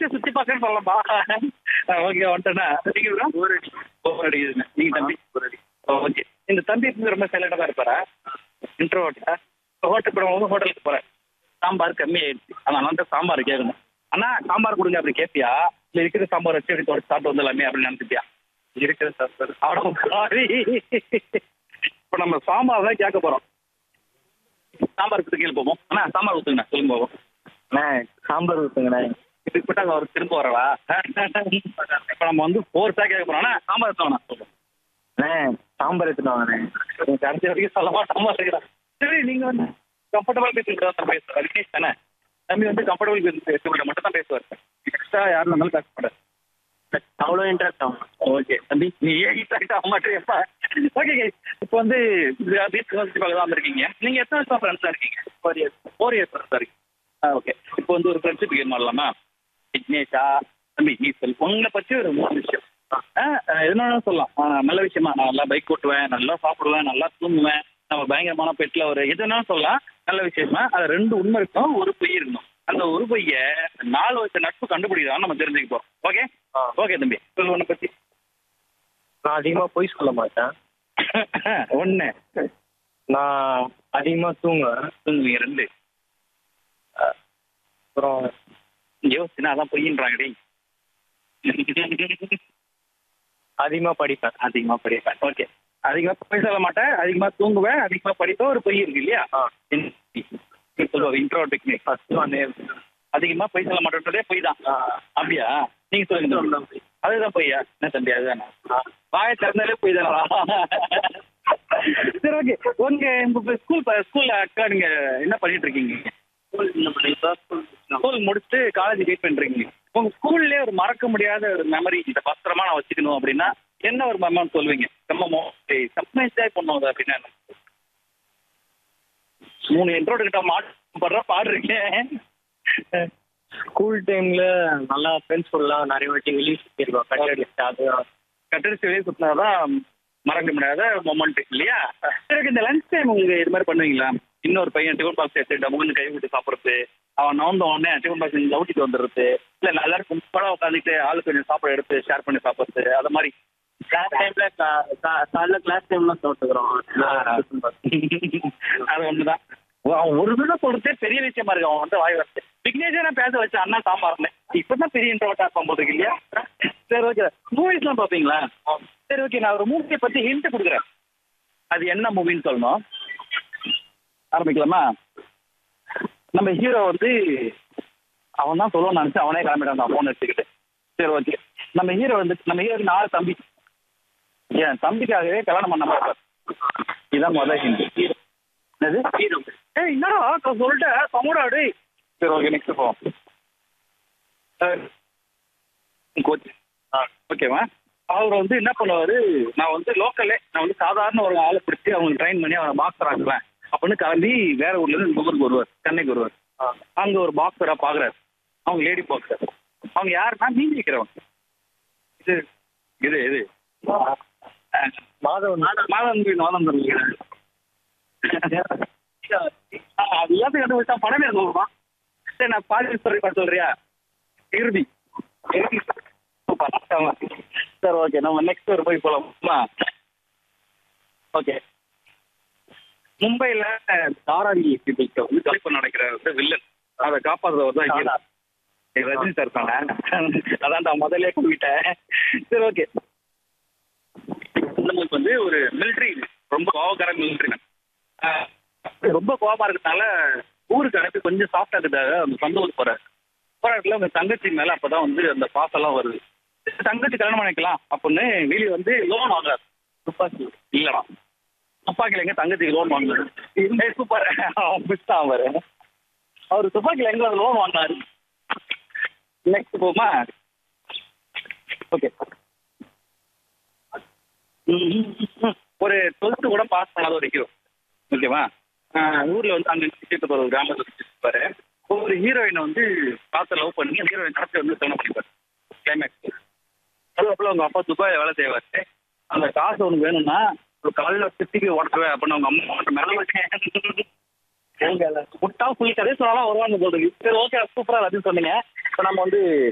எல்லாத்தையும் சுத்தி பார்க்கன்னு சொல்லலாம்பா ஓகே வந்துட்டேன்னா நீங்க bro? போர் அடிக்குதுங்க நீங்க தம்பி ஓகே இந்த தம்பி வந்து ரொம்ப சைலண்டா தான் இருப்பாரா இன்ட்ரோட்டா ஹோட்டல் இப்போ வந்து ஹோட்டலுக்கு போறேன் சாம்பார் கம்மி ஆயிடுச்சு அதனால வந்து சாம்பார் கேட்கணும் அண்ணா சாம்பார் கொடுங்க அப்படி கேட்பியா இல்ல இருக்கிற சாம்பார் வச்சு அப்படி தொடச்சு சாப்பிட்டு வந்துடலாமே அப்படின்னு நினைச்சிட்டியா இருக்கிற சாம்பார் அவ்வளோ இப்போ நம்ம சாம்பார் தான் கேட்க போறோம் சாம்பார் கொடுத்து கீழே போவோம் அண்ணா சாம்பார் ஊத்துங்கண்ணா சொல்லுங்க போவோம் அண்ணே சாம்பார் ஊற்றுங்கண்ணே இதுக்கு போட்டு அவர் திரும்ப வரவா இப்போ நம்ம வந்து ஃபோர்ஸாக கேட்க போறோம் அண்ணா சாம்பார் எடுத்து வேணா சொல்லுங்க அண்ணே சாம்பார் எடுத்துட்டு வாங்கண்ணே நீங்க கடைசி வரைக்கும் சொல்ல மாட்டோமா இருக்கிறேன் சரி நீங்க வந்து கம்ஃபர்டபுள் பேசிட்டு தான் பேசுவார் விக்னேஷ் தானே தம்பி வந்து கம்ஃபர்டபுள் பேசி பேசுவாங்க மட்டும் தான் பேசுவார் எக்ஸ்ட்ரா யாரும் இருந்தாலும் பேச மாட்டார் அவ்வளோ இன்ட்ரெஸ்ட் ஆகும் ஓகே தம்பி நீ ஏன் இன்ட்ராக்ட் ஆக மாட்டேப்பா ஓகே இப்போ வந்து பீச் பார்க்க தான் இருக்கீங்க நீங்க எத்தனை வருஷம் ஃப்ரெண்ட்ஸாக இருக்கீங்க ஃபோர் இயர்ஸ் ஃபோர் இயர்ஸ் ஃப்ரெண்ட்ஸாக இருக்கீங்க ஆ ஓகே இப்போ வந்து ஒரு ஃப்ரெண்ட்ஷிப் கேம் ஆடலாமா விக்னேஷா தம்பி நீ சொல் உங்களை பற்றி ஒரு மூணு விஷயம் ஆ என்ன சொல்லலாம் ஆ, நல்ல விஷயமா நான் நல்லா பைக் ஓட்டுவேன் நல்லா சாப்பிடுவேன் நல்லா தூங்குவேன் நம்ம பயங்கரமான பெட்டில் ஒரு எது வேணாலும் சொல்லலாம் நல்ல விஷயமா அது ரெண்டு உண்மை இருக்கும் ஒரு பொய் இருக்கணும் அந்த ஒரு பொய்ய நாலு வருஷ நட்பு கண்டுபிடிக்கிறான்னு நம்ம தெரிஞ்சுக்க போறோம் ஓகே ஓகே தம்பி சொல்லு உன்னை பத்தி நான் அதிகமாக பொய் சொல்ல மாட்டேன் ஒண்ணு நான் அதிகமாக தூங்குவேன் தூங்குவீங்க ரெண்டு அப்புறம் யோசிச்சுனா அதான் பொய்யின்றாங்க டேய் அதிகமாக படிப்பேன் அதிகமா படிப்பேன் ஓகே அதிகமா பொய் சொல்ல மாட்டேன் அதிகமா தூங்குவேன் அதிகமா படிப்பேன் ஒரு பொய் இருக்கு இல்லையா ஆ. சொல்லுவாங்க இன்ட்ரோ டெக்னிக் ஃபர்ஸ்ட் ஒன் அதிகமா பொய் சொல்ல மாட்டேன்றதே பொய் தான் அப்படியா நீங்க சொல்லுங்க தம்பி. அதுதான் பொய்யா என்ன தம்பி அதுதானே வாயை திறந்தாலே பொய் தானா சரி ஓகே உங்க உங்க ஸ்கூல் ஸ்கூல்ல அக்கா நீங்க என்ன பண்ணிட்டு இருக்கீங்க ஸ்கூல் முடிச்சுட்டு காலேஜ் வெயிட் பண்றீங்க உங்க ஸ்கூல்லே ஒரு மறக்க முடியாத ஒரு மெமரி இதை பத்திரமா நான் வச்சுக்கணும் அப்படின்னா என்ன ஒரு மெமரி சொல்லுவீங்க செம்ம மோஸ்ட்லி செம்ம என்ஜாய் பண்ணுவோம் அப்படின்னா என்ன? மூணு இன்ட்ரோடு கிட்ட மாட்டு பாடுறீங்க ஸ்கூல் டைமில் நல்லா ஃப்ரெண்ட்ஸ் ஃபுல்லாக நிறைய வாட்டி வெளியே சுற்றிருக்கோம் கட்டடிச்சு அது கட்டடிச்சு வெளியே சுத்தினாதான் மறக்க முடியாத மொமெண்ட் இல்லையா சரி இந்த லஞ்ச் டைம் உங்களுக்கு இது மாதிரி பண்ணுவீங்களா இன்னொரு பையன் டிஃபன் பாக்ஸ் எடுத்து டபுள்னு கை விட்டு சாப்பிட்றது அவன் நவந்த உடனே டிஃபன் பாக்ஸ் லவுட்டிட்டு வந்துடுறது இல்லை எல்லாரும் கும்பலாக உட்காந்துட்டு ஆளுக்கு கொஞ்சம் சாப்பாடு எடுத்து ஷேர் பண்ணி சாப்பிட்றது அது மாதிரி கிளாஸ் டைமில் காலைல கிளாஸ் டைம்லாம் சாப்பிட்டுக்கிறோம் அது ஒண்ணுதான் அவன் ஒரு தடவை சொல்றதே பெரிய விஷயமா இருக்கு அவன் வந்து வாய் வரது விக்னேஷே நான் பேச வச்ச அண்ணா சாம்பார்னு இப்பதான் பெரிய இன்ட்ரோட்டா இருப்பான் போது இல்லையா சரி ஓகே மூவிஸ்லாம் பாப்பீங்களா சரி ஓகே நான் ஒரு மூவியை பத்தி ஹிண்ட் கொடுக்குறேன் அது என்ன மூவின்னு சொல்லணும் ஆரம்பிக்கலாமா நம்ம ஹீரோ வந்து அவன் தான் சொல்லுவான்னு நினைச்சு அவனே கிளம்பிட்டான் ஃபோன் எடுத்துக்கிட்டு சரி ஓகே நம்ம ஹீரோ வந்து நம்ம ஹீரோக்கு நாலு தம்பி என் தம்பிக்காகவே கல்யாணம் பண்ண மாட்டார் இதான் முதல் ஹிண்ட் என்னது ஏய் என்னடா நான் சொல்லிட்டேன் சமூடா டேய் சரி ஓகே நெக்ஸ்ட் போவோம் கோச் ஓகேவா அவர் வந்து என்ன பண்ணுவாரு நான் வந்து லோக்கலே நான் வந்து சாதாரண ஒரு ஆளை பிடிச்சி அவங்க ட்ரைன் பண்ணி அவனை பாக்ஸர் ஆக்குவேன் அப்படின்னு கிளம்பி வேற ஊர்ல இருந்து இந்த ஊருக்கு வருவார் சென்னைக்கு வருவார் அங்க ஒரு பாக்ஸரா பாக்குறாரு அவங்க லேடி பாக்ஸர் அவங்க யாருன்னா நீங்க இருக்கிறவங்க இது இது இது மாதவன் மாதம் மாதம் தருவீங்க அது எல்லாத்தையும் கண்டுபிடிச்சா படமே சொல்லுவான் சரி நான் பாதி சொல்லி சொல்றியா இறுதி இறுதி சூப்பர் சரி ஓகே நம்ம நெக்ஸ்ட் ஒரு போய் போலாமா ஓகே மும்பைல தாராவி பீப்புள்ஸ்க்கு வந்து கலைப்பு நடக்கிற வந்து வில்லன் அதை காப்பாற்றுறவர் தான் hero. ஏய், ரஜினி சார் தானே அதான் நான் முதல்ல கூப்பிட்டேன் சரி ஓகே நமக்கு வந்து ஒரு மிலிட்ரி ரொம்ப கோவக்கார மிலிட்ரி ரொம்ப கோபமா இருக்கிறதுனால ஊருக்கு அனுப்பி கொஞ்சம் சாஃப்டா இருக்கிறதாக அந்த சொந்த ஊருக்கு போறாரு போராட்டத்தில் அவங்க தங்கச்சி மேல அப்பதான் வந்து அந்த பாசெல்லாம் வருது தங்கச்சி கல்யாணம் பண்ணிக்கலாம் அப்படின்னு வெளியே வந்து லோன் வாங்குறாரு துப்பாக்கி இல்லடா துப்பாக்கில எங்க தங்கச்சிக்கு லோன் வாங்குறாரு சூப்பர் மிஸ் தான் அவரு அவர் துப்பாக்கில எங்க லோன் வாங்கினாரு நெக்ஸ்ட் போமா ஓகே ஒரு டுவெல்த்து கூட பாஸ் பண்ணாத ஒரு ஹீரோ ஓகேவா ஊர்ல வந்து அங்க சுற்றிட்டு போற ஒரு கிராமத்தை சுற்றிட்டு ஒரு ஹீரோயினை வந்து பார்த்து லவ் பண்ணி அந்த ஹீரோயின் நடத்தி வந்து திருமணம் பண்ணிப்பாரு கிளைமேக்ஸ் அதுக்கப்புறம் அவங்க அப்பா துபாயில வேலை செய்வாரு அந்த காசு உனக்கு வேணும்னா ஒரு காலையில சிட்டிக்கு ஓட்டுருவேன் அப்படின்னு அவங்க அம்மா மேலே முட்டா புள்ளி கதை சொன்னாலும் வருவாங்க போடுறது சரி ஓகே சூப்பரா எல்லாத்தையும் சொன்னீங்க இப்போ நம்ம வந்து